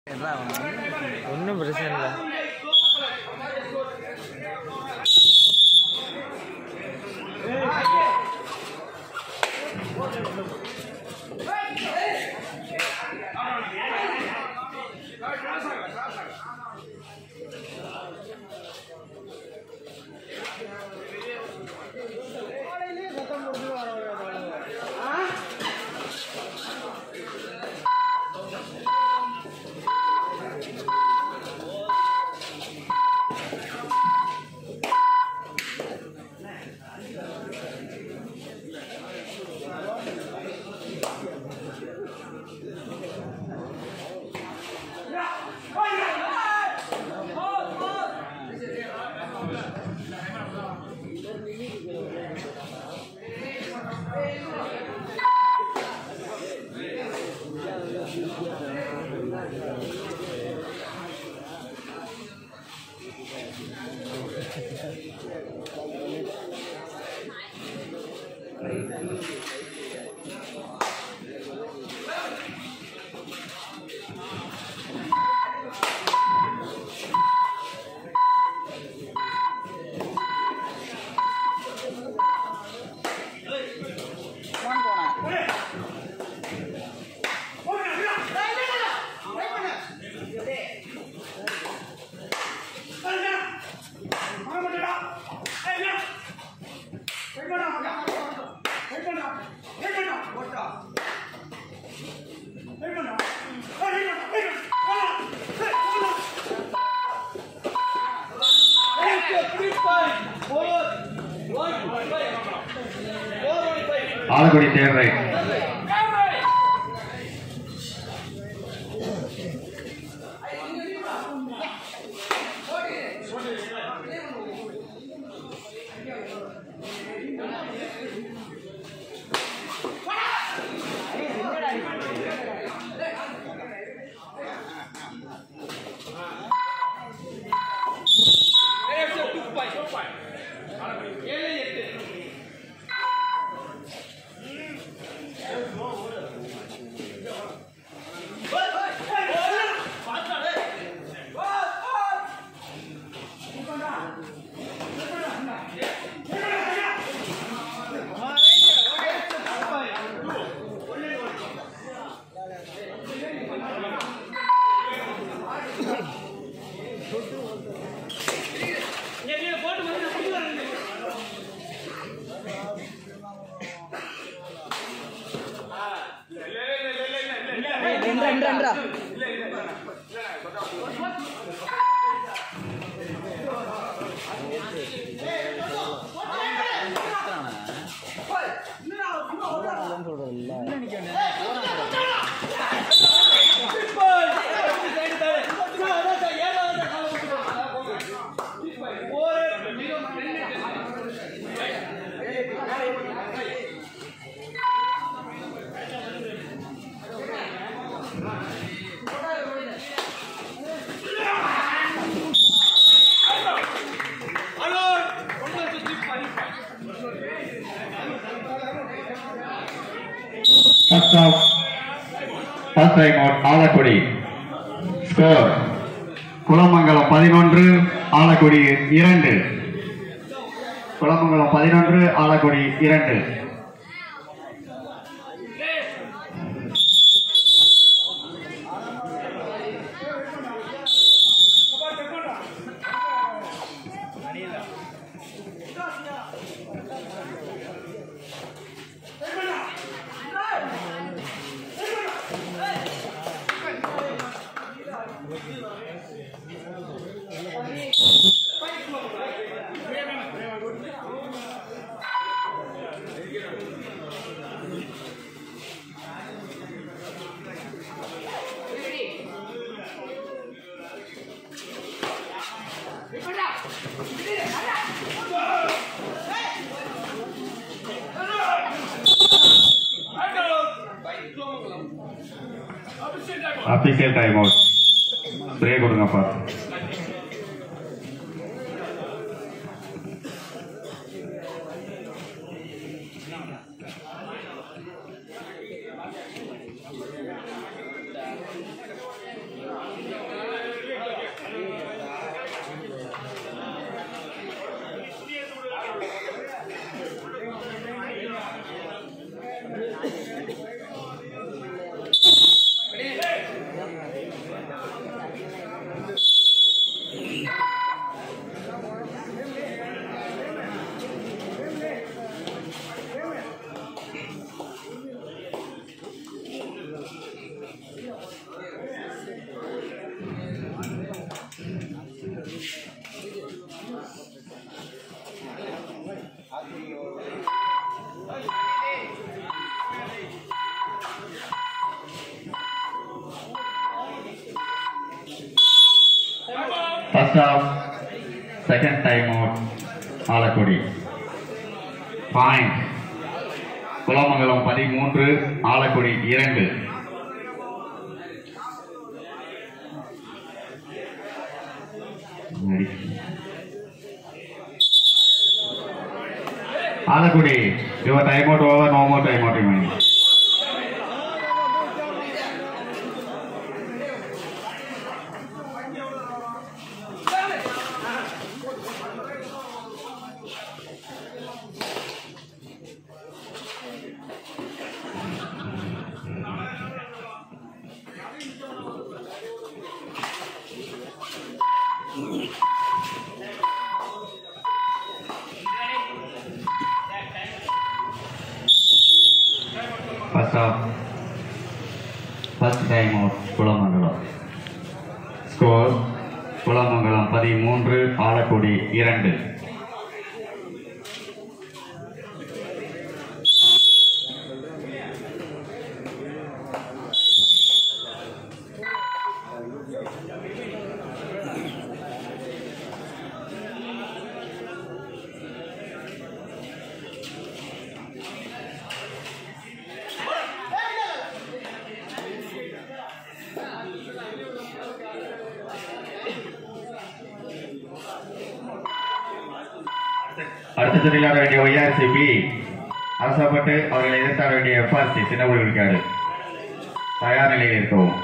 ஒன்றும் பிரச்சனை இல்லை Alakkudi third right first off first time out Alakkudi score Kulamangalam பதினொன்று ஆலக்குடி இரண்டு குளமங்கலம் பதினொன்று ஆலக்குடி இரண்டு அபிஷியல் டைம் அவுட் ஸ்ப்ரே கொடுங்கப்பா First half, second time out, Alakkudi point Kulamangalam பதிமூன்று ஆலக்குடி இரண்டு Alakkudi your time out over no more time out remaining First off, first time out Kulamangalam score Kulamangalam பதிமூன்று ஆலக்குடி இரண்டு அடுத்த விளையாட வேண்டிய ஒய்ஆர்சி பி அரசப்பட்டு அவர்களை எதிர்த்தாட வேண்டிய எஃப்ஆர்சி சின்னபுலிக்காடு தயார் நிலையில் இருக்கவும்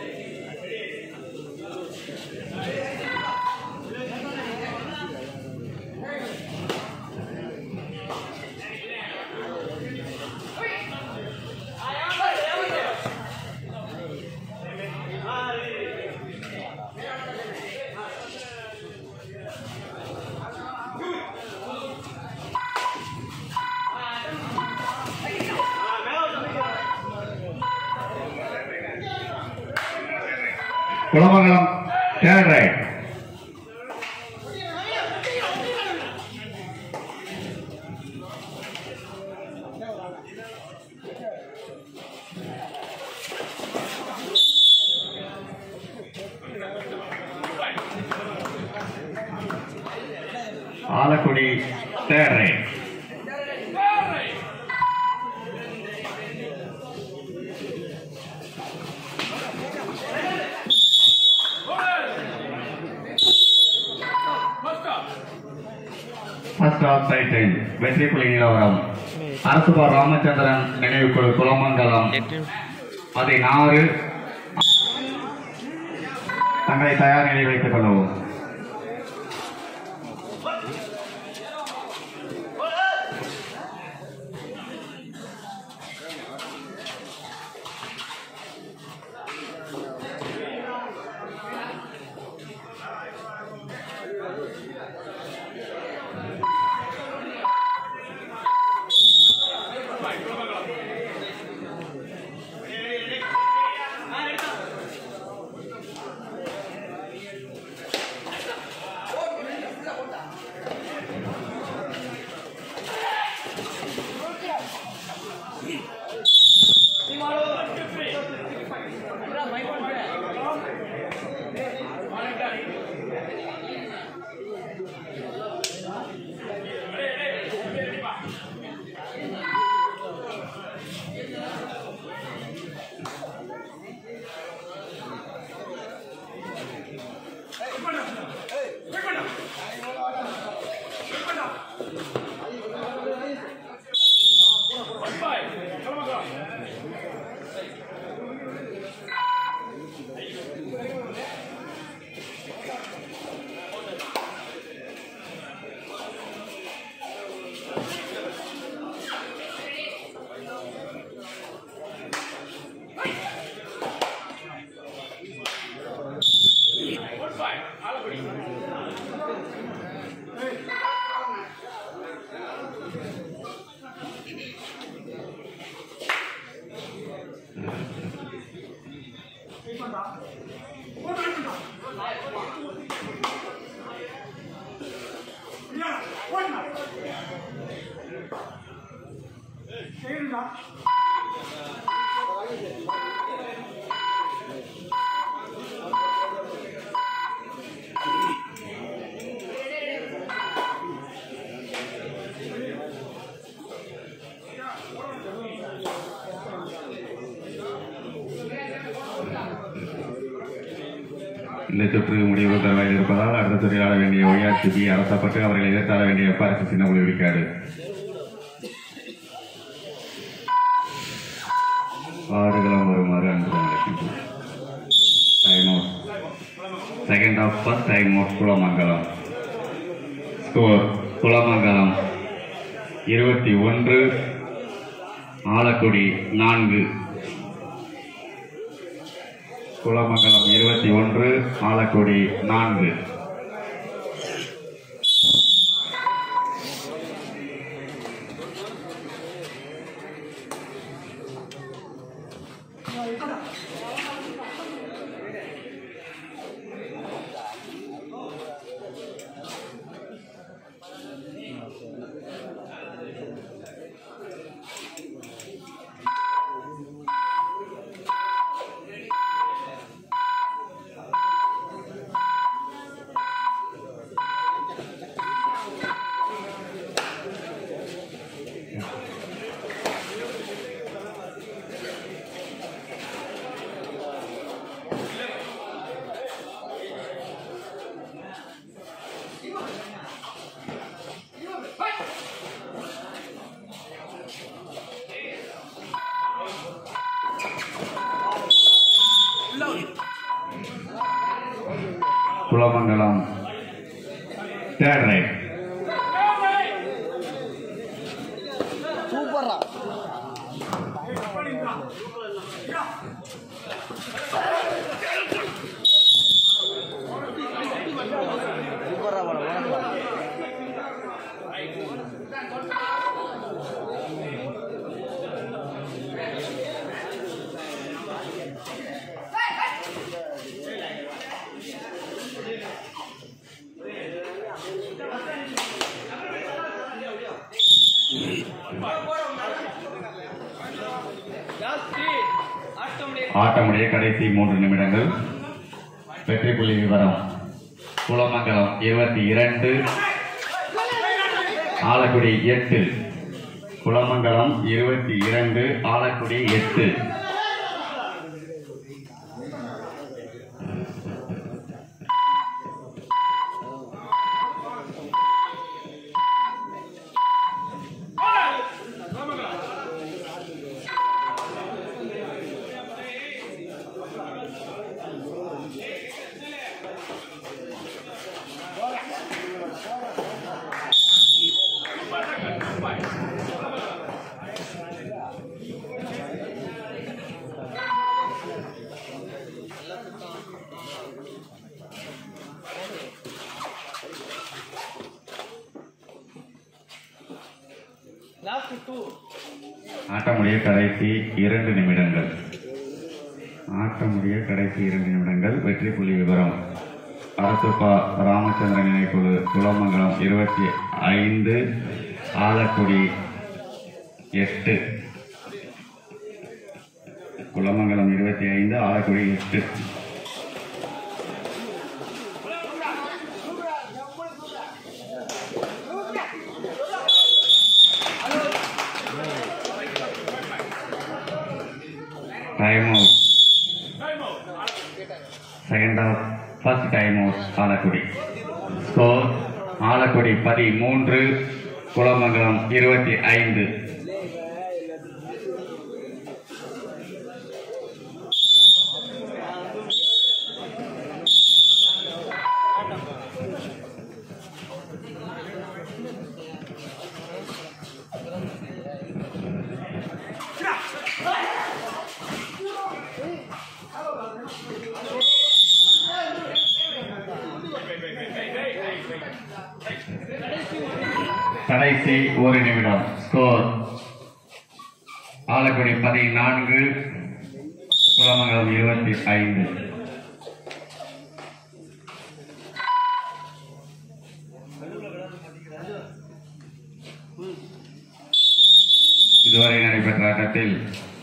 Kulamangalam third right Alakkudi third right first off side time வெற்றி புலி நிலவரம் அரசுபார் ராமச்சந்திரன் நினைவு குழு குலமங்கலம் பதினாறு தங்களை தயார் நிலை வைத்துக் கொள்ளவும் இந்த சுற்று முடிவு தருவாயில் இருப்பதால் அடுத்த சுற்றில் ஆட வேண்டிய ஒய்ஆர்சிபி அரசப்பட்டு அவர்களை எதிர்த்தாட வேண்டிய பரிசு சின்ன விழுக்காடு ஆடுகளம் வருமாறு அன்புடன் அழைக்கின்றோம் time out second off first time out Kulamangalam score Kulamangalam இருபத்தி ஒன்று ஆலக்குடி நான்கு குளமங்கலம் இருபத்தி ஒன்று ஆலக்குடி நான்கு குளமங்கலம் தேர்ட் ரைட் சூப்பர்ரா சூப்பர்ரா படம் வணக்கம் ஆட்டமுடைய கடைசி மூன்று நிமிடங்கள் வெற்றி புள்ளி விவரம் குளமங்கலம் இருபத்தி இரண்டு ஆலக்குடி எட்டு குளமங்கலம் இருபத்தி இரண்டு ஆலக்குடி எட்டு லாஸ்ட் டூ ஆட்டமுடைய கடைசி இரண்டு நிமிடங்கள் ஆட்டமுடைய கடைசி இரண்டு நிமிடங்கள் வெற்றி புள்ளி விவரம் அரசுப்பா ராமச்சந்திரன் நினைக்குழு குலமங்கலம் இருபத்தி ஐந்து ஆலக்குடி எட்டு குலமங்கலம் இருபத்தி ஐந்து ஆலக்குடி எட்டு time out second off first time out Alakkudi score Alakkudi பதிமூன்று குளமங்கலம் இருபத்தி ஐந்து கடைசி ஒரு நிமிடம் ஸ்கோர் ஆலக்குடி பதினான்கு குளமங்கலம் இருபத்தி ஐந்து இதுவரை நடைபெற்ற ஆட்டத்தில்